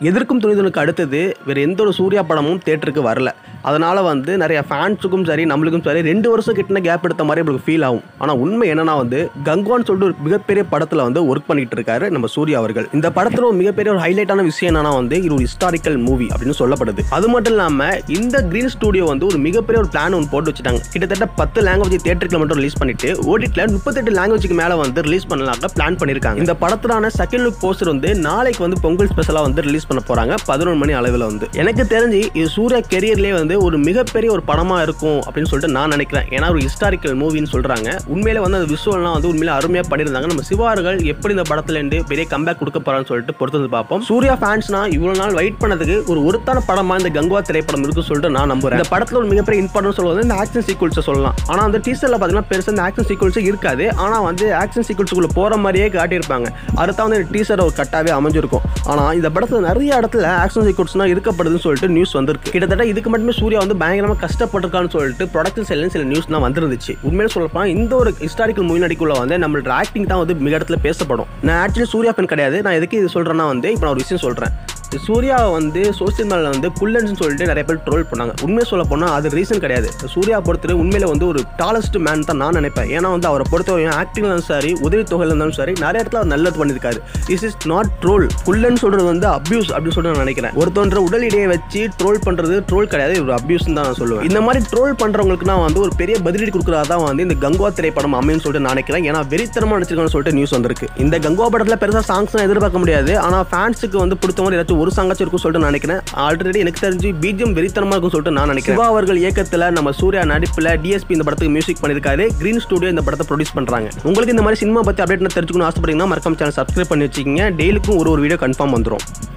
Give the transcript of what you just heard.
எதிர்க்கும் துணிதனுக்கு அடுத்தது வேறு எந்த ஒரு சூர்யா படமும் தேட்டருக்கு வரல அதனால் வந்து நிறைய ஃபேன்ஸுக்கும் சரி நம்மளுக்கும் சரி ரெண்டு வருஷம் கிட்ட கேப் எடுத்த மாதிரி நம்மளுக்கு ஃபீல் ஆகும் ஆனால் உண்மை என்னன்னா வந்து கங்குவான்னு சொல்லிட்டு ஒரு மிகப்பெரிய படத்தில் வந்து ஒர்க் பண்ணிட்டு இருக்காரு நம்ம சூர்யா அவர்கள் இந்த படத்தில் ஒரு மிகப்பெரிய ஒரு ஹைலைட்டான விஷயம் என்னன்னா வந்து இது ஒரு ஹிஸ்டாரிக்கல் மூவி அப்படின்னு சொல்லப்படுது அது மட்டும் இல்லாமல் இந்த கிரீன் ஸ்டுடியோ வந்து ஒரு மிகப்பெரிய ஒரு பிளான் ஒன்று போட்டு வச்சுட்டாங்க கிட்டத்தட்ட பத்து லாங்குவேஜ் தேட்டருக்கு மட்டும் ரிலீஸ் பண்ணிட்டு ஓடிட்டில் முப்பத்தெட்டு லாங்குவேஜுக்கு மேலே வந்து ரிலீஸ் பண்ணலாம்னு பிளான் பண்ணியிருக்காங்க இந்த படத்திலான செகண்ட் லுக் போஸ்டர் வந்து நாளைக்கு வந்து பொங்கல் ஸ்பெஷலாக வந்து ரிலீஸ் பண்ண போகிறாங்க பதினொன்று மணி அளவில் வந்து எனக்கு தெரிஞ்சு இது சூர்யா கெரியர்லேயே வந்து ஒரு மிகப்பெரிய ஒரு படமாக இருக்கும் அப்படின்னு சொல்லிட்டு நான் நினைக்கிறேன் ஏன்னா ஒரு ஹிஸ்டாரிக்கல் மூவின்னு சொல்கிறாங்க உண்மையிலே வந்து அந்த விஷுவல்லாம் வந்து உண்மையிலே அருமையாக பண்ணியிருந்தாங்க நம்ம சிவார்கள் எப்படி இந்த படத்துலேருந்து பெரிய கம்பேக் கொடுக்க போகிறான்னு சொல்லிட்டு பொறுத்து வந்து பார்ப்போம் சூர்யா ஃபேன்ஸ்னா இவ்வளோ நாள் வெயிட் பண்ணதுக்கு ஒரு ஒருத்தான படமாக இந்த கங்குவா திரைப்படம் இருக்குன்னு சொல்லிட்டு நான் நம்புறேன் இந்த படத்தில் ஒரு மிகப்பெரிய இம்பார்ட்டன் சொல்லுவது இந்த ஆக்ஷன் சீக்வல்ஸை சொல்லலாம் ஆனால் அந்த டீசரில் பார்த்தீங்கன்னா பெருசாக இந்த ஆக்ஷன் சீக்வல்ஸ் இருக்காது ஆனால் வந்து ஆக்ஷன் சீக்வல்ஸுக்குள்ளே போகிற மாதிரியே காட்டியிருப்பாங்க அடுத்த வந்து டீசர் ஒரு கட்டாவே அமைஞ்சிருக்கும் ஆனால் இந்த படத்தில் நிறைய இடத்துல ஆக்ஷன் சீக்வன்ஸ்லாம் இருக்கப்படுதுன்னு சொல்லிட்டு நியூஸ் வந்திருக்கு கிட்டத்தட்ட இதுக்கு மட்டுமே சூர்யா வந்து பயங்கரமாக கஷ்டப்பட்டிருக்கான்னு சொல்லிட்டு ப்ரொடக்ஷன் சைட்லேருந்து சில நியூஸ்லாம் வந்துருந்துச்சு உண்மையிலே சொல்லப்போனால் இந்த ஒரு ஹிஸ்டாரிக்கல் மூவி நடிக்குள்ள வந்து நம்மளோட ஆக்டிங் தான் வந்து மிக இடத்துல பேசப்படும் நான் ஆக்சுவலி சூர்யா ஃபேன் கிடையாது நான் எதுக்கு இது சொல்கிறேன்னா வந்து இப்போ நான் ஒரு விஷயம் சொல்கிறேன் சூர்யாவை வந்து சோசியல் மீடியாவில் வந்து குள்ளன்ஸ்னு சொல்லிட்டு நிறைய பேர் ட்ரோல் பண்ணாங்க உண்மையை சொல்ல போனால் அது ரீசன் கிடையாது சூர்யா பொறுத்தவரை உண்மையில வந்து ஒரு டாலஸ்ட் மேன் தான் நான் நினைப்பேன் ஏன்னா வந்து அவரை பொறுத்தவரையும் ஆக்டிங் இருந்தாலும் சரி உதவி தொகையில் இருந்தாலும் சரி நிறைய இடத்துல அவர் நல்லது பண்ணியிருக்காரு இஸ் இஸ் நாட் ட்ரோல் குள்ளன் சொல்றது வந்து அபியூஸ் அப்படின்னு சொல்லிட்டு நான் நினைக்கிறேன் ஒருத்தன்ற உடல் இடையை வச்சு ட்ரோல் பண்றது ட்ரோல் கிடையாது இது ஒரு அபியூஸ் தான் நான் சொல்லுவேன் இந்த மாதிரி ட்ரோல் பண்றவங்களுக்கு நான் வந்து ஒரு பெரிய பதிலடி கொடுக்குறதா தான் வந்து இந்த கங்குவா திரைப்படம் அமையும்னு சொல்லிட்டு நான் நினைக்கிறேன் ஏன்னா வெறித்தனமா நடிச்சிருக்கான்னு சொல்லிட்டு நியூஸ் வந்திருக்கு இந்த கங்குவா படத்துல பெருசா சாங்ஸ் எதிர்பார்க்க முடியாது ஆனா ஃபேன்ஸுக்கு வந்து பிடிச்ச மாதிரி ஏதாச்சும் ஒரு சாங்காச்சும் இருக்கும் சொல்லிட்டு நான் நினைக்கிறேன் ஆல்ரெடி எனக்கு தெரிஞ்சு பிஜிஎம் வெறித்தனமா இருக்கும் சொல்லிட்டு நான் நினைக்கிறேன் சிவா அவர்கள் இயக்கத்துல நம்ம சூர்யா நடிப்புல டிஎஸ்பி இந்த படத்துக்கு மியூசிக் பண்ணியிருக்காரு கிரீன் ஸ்டுடியோ இந்த படத்தை ப்ரொடியூஸ் பண்றாங்க உங்களுக்கு இந்த மாதிரி சினிமா பத்தி அப்டேட் தெரிஞ்சுக்கணும் ஆசைப்படுறீங்கன்னா மறக்காம சேனல் சப்ஸ்கிரைப் பண்ணி வச்சுக்கோங்க டெய்லிக்கும் ஒரு ஒரு வீடியோ கன்ஃபார்ம் வந்துரும்